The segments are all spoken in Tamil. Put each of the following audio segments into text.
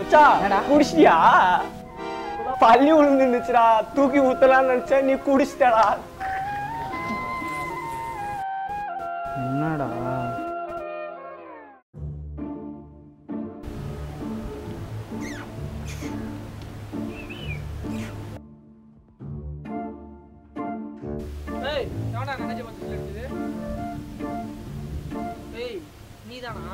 மச்சான் குடிச்சிட்டியா பள்ளி விழுந்துருந்துச்சுடா தூக்கி ஊத்தலாம்னு நினைச்சேன் நீ குடிச்சிட்டடா என்னடா ஏய் எவன்டா நகைச்ச பத்திரிக்கை எடுத்தது ஏய் நீதானா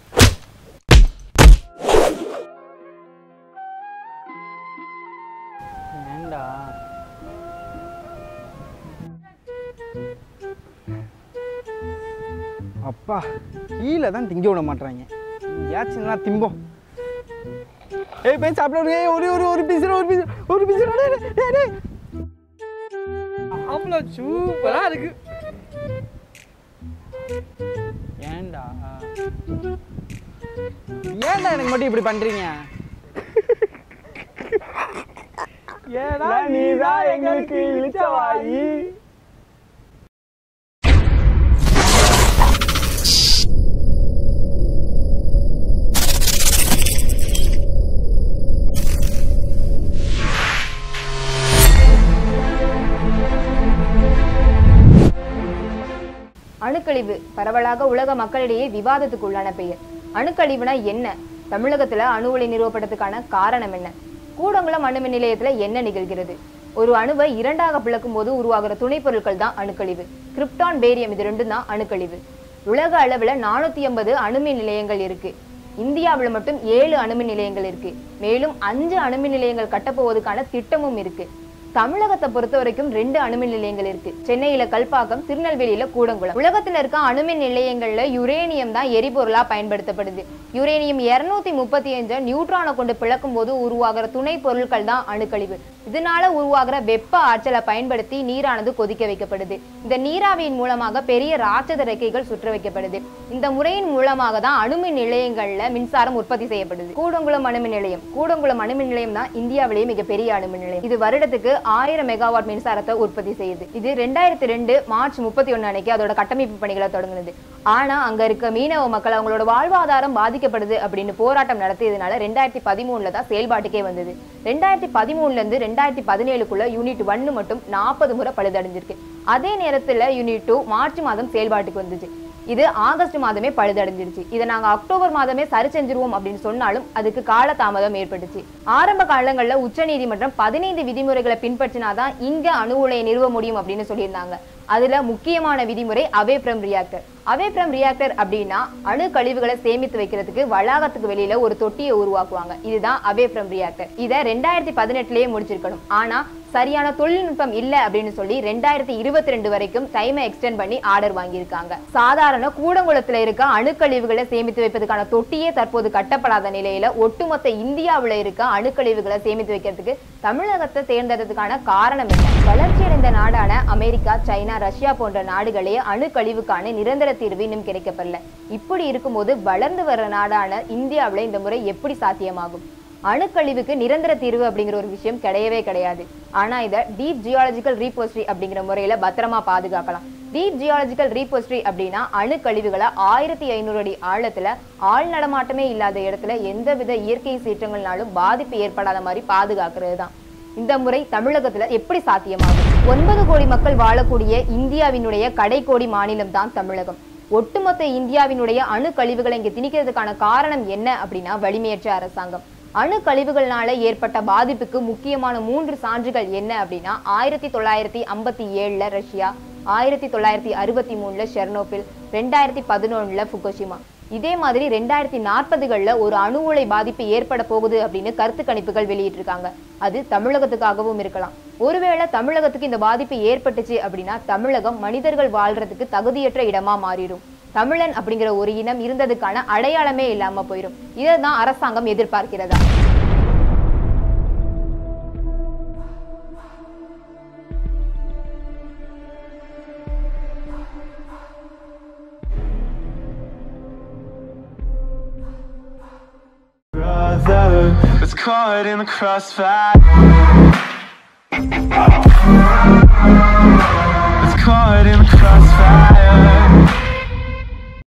ஏன்டா அப்பா கீழே தான் திங்க விட மாட்றாங்க ஏச்சுன்னா திம்போம் ஏய் போய் சாப்பிட ஏய் ஒரு ஒரு ஒரு பீஸ் ஒரு பீஸ் ஒரு பீஸ் டேய் டேய் ஆம்பளை சூப்பரா இருக்கு ஏன்டா ஏன்டா எனக்கு மட்டும் இப்படி பண்றீங்க ஏடா நீதான் எங்களுக்கு இழிச்ச வாயி அணுக்கழிவு பரவலாக உலக மக்களிடையே விவாதத்துக்கு உள்ளான பெயர் அணுக்கழிவுனா என்ன தமிழகத்துல அணு உலை நிறுவப்பட்டதுக்கான காரணம் என்ன கூடங்குளம் அணுமின் நிலையத்துல என்ன நிகழ்கிறது ஒரு அணுவை இரண்டாக பிளக்கும் போது உருவாகிற துணைப் பொருட்கள் தான் அணுக்கழிவு கிரிப்டான் பேரியம் இது ரெண்டும் தான் அணுக்கழிவு உலக அளவுல நானூத்தி எண்பது அணுமின் நிலையங்கள் இருக்கு இந்தியாவுல மட்டும் ஏழு அணுமின் நிலையங்கள் இருக்கு மேலும் அஞ்சு அணுமின் நிலையங்கள் கட்டப்போவதற்கான திட்டமும் இருக்கு தமிழகத்தை பொறுத்த வரைக்கும் ரெண்டு அணுமின் நிலையங்கள் இருக்கு சென்னையில கல்பாக்கம் திருநெல்வேலியில கூடங்குளம் உலகத்துல இருக்க அணுமின் நிலையங்கள்ல யுரேனியம் தான் எரிபொருளா பயன்படுத்தப்படுது யுரேனியம் இருநூத்தி முப்பத்தி அஞ்சு நியூட்ரானை கொண்டு பிளக்கும் போது உருவாகிற துணை பொருட்கள் தான் அணுக்கழிவு இதனால உருவாகிற வெப்ப ஆற்றலை பயன்படுத்தி நீரானது கொதிக்க வைக்கப்படுது இந்த நீராவியின் மூலமாக பெரிய ராட்சத ரெக்கைகள் சுற்ற வைக்கப்படுது இந்த முறையின் மூலமாக தான் அணுமின் நிலையங்கள்ல மின்சாரம் உற்பத்தி செய்யப்படுது கூடங்குளம் அணுமின் நிலையம் கூடங்குளம் அணுமின் நிலையம் தான் இந்தியாவிலேயே மிகப்பெரிய அணுமின் நிலையம் இது வருடத்துக்கு ஆயிரம் மெகாவாட் மின்சாரத்தை உற்பத்தி செய்யுது இது ரெண்டாயிரத்தி ரெண்டு மார்ச் முப்பத்தி ஒண்ணு அன்னைக்கு அதோட கட்டமைப்பு பணிகளை தொடங்குனது ஆனா அங்க இருக்க மீனவ மக்கள் அவங்களோட வாழ்வாதாரம் பாதிக்கப்படுது அப்படின்னு போராட்டம் நடத்தியதுனால ரெண்டாயிரத்தி பதிமூணுல தான் செயல்பாட்டுக்கே வந்தது ரெண்டாயிரத்தி பதிமூணுல இருந்து ரெண்டாயிரத்தி பதினேழுக்குள்ள யூனிட் ஒன்னு மட்டும் நாற்பது முறை பழுதடைஞ்சிருக்கு அதே நேரத்துல யூனிட் டூ மார்ச் மாதம் செயல்பாட்டுக்கு வந்துச்சு இது ஆகஸ்ட் மாதமே பழுதடைஞ்சிருச்சு இதை நாங்க அக்டோபர் மாதமே சரி செஞ்சிருவோம் அப்படின்னு சொன்னாலும் அதுக்கு காலதாமதம் ஏற்பட்டுச்சு ஆரம்ப காலங்கள்ல உச்சநீதிமன்றம் பதினைந்து விதிமுறைகளை பின்பற்றினாதான் இங்க அணு உலையை நிறுவ முடியும் அப்படின்னு சொல்லியிருந்தாங்க அதுல முக்கியமான விதிமுறை away from reactor away from reactor அப்படின்னா அணு கழிவுகளை சேமித்து வைக்கிறதுக்கு வளாகத்துக்கு வெளியில ஒரு தொட்டியை உருவாக்குவாங்க இதுதான் அவே ஃப்ரம் ரியாக்டர் இதை ரெண்டாயிரத்தி பதினெட்டுலயே முடிச்சிருக்கணும் ஆனா சரியான தொழில்நுட்பம் இல்ல அப்படின்னு சொல்லி ரெண்டாயிரத்தி இருபத்தி ரெண்டு வரைக்கும் டைமை எக்ஸ்டெண்ட் பண்ணி ஆர்டர் வாங்கியிருக்காங்க சாதாரண கூடங்குளத்துல இருக்க அணுக்கழிவுகளை சேமித்து வைப்பதற்கான தொட்டியே தற்போது கட்டப்படாத நிலையில ஒட்டுமொத்த இந்தியாவுல இருக்க அணுக்கழிவுகளை சேமித்து வைக்கிறதுக்கு தமிழகத்தை தேர்ந்தெடுத்ததுக்கான காரணம் என்ன வளர்ச்சியடைந்த நாடான அமெரிக்கா சைனா ரஷ்யா போன்ற நாடுகளே அணுக்கழிவுக்கான நிரந்தர தீர்வு இன்னும் கிடைக்கப்படல இப்படி இருக்கும்போது வளர்ந்து வர்ற நாடான இந்தியாவுல இந்த முறை எப்படி சாத்தியமாகும் அணுக்கழிவுக்கு நிரந்தர தீர்வு அப்படிங்கிற ஒரு விஷயம் கிடையவே கிடையாது ஆனா இதை டீப் ஜியாலஜிக்கல் ரீபோஸ்ட்ரி அப்படிங்கிற முறையில பத்திரமா பாதுகாக்கலாம் டீப் ஜியாலஜிக்கல் ரீபோஸ்ட்ரி அப்படின்னா அணுக்கழிவுகளை ஆயிரத்தி ஐநூறு அடி ஆழத்துல ஆள் நடமாட்டமே இல்லாத இடத்துல எந்தவித இயற்கை சீற்றங்கள்னாலும் பாதிப்பு ஏற்படாத மாதிரி பாதுகாக்கிறது தான் இந்த முறை தமிழகத்துல எப்படி சாத்தியமாகும் ஒன்பது கோடி மக்கள் வாழக்கூடிய இந்தியாவினுடைய கடைக்கோடி மாநிலம் தான் தமிழகம் ஒட்டுமொத்த இந்தியாவினுடைய அணு கழிவுகளை இங்க திணிக்கிறதுக்கான காரணம் என்ன அப்படின்னா வலிமையற்ற அரசாங்கம் அணு கழிவுகள்னால ஏற்பட்ட பாதிப்புக்கு முக்கியமான மூன்று சான்றுகள் என்ன அப்படின்னா ஆயிரத்தி தொள்ளாயிரத்தி ஐம்பத்தி ஏழுல ரஷ்யா ஆயிரத்தி தொள்ளாயிரத்தி அறுபத்தி மூணுல ஷெர்னோபில் ரெண்டாயிரத்தி பதினொன்னுல புகோஷிமா இதே மாதிரி ரெண்டாயிரத்தி நாற்பதுகள்ல ஒரு அணு உலை பாதிப்பு ஏற்பட போகுது அப்படின்னு கருத்து கணிப்புகள் வெளியிட்டிருக்காங்க அது தமிழகத்துக்காகவும் இருக்கலாம் ஒருவேளை தமிழகத்துக்கு இந்த பாதிப்பு ஏற்பட்டுச்சு அப்படின்னா தமிழகம் மனிதர்கள் வாழ்றதுக்கு தகுதியற்ற இடமா மாறிடும் தமிழன் அப்படிங்கிற ஒரு இனம் இருந்ததுக்கான அடையாளமே இல்லாம போயிடும் இதை தான் அரசாங்கம் எதிர்பார்க்கிறதா brother was caught in the crossfire.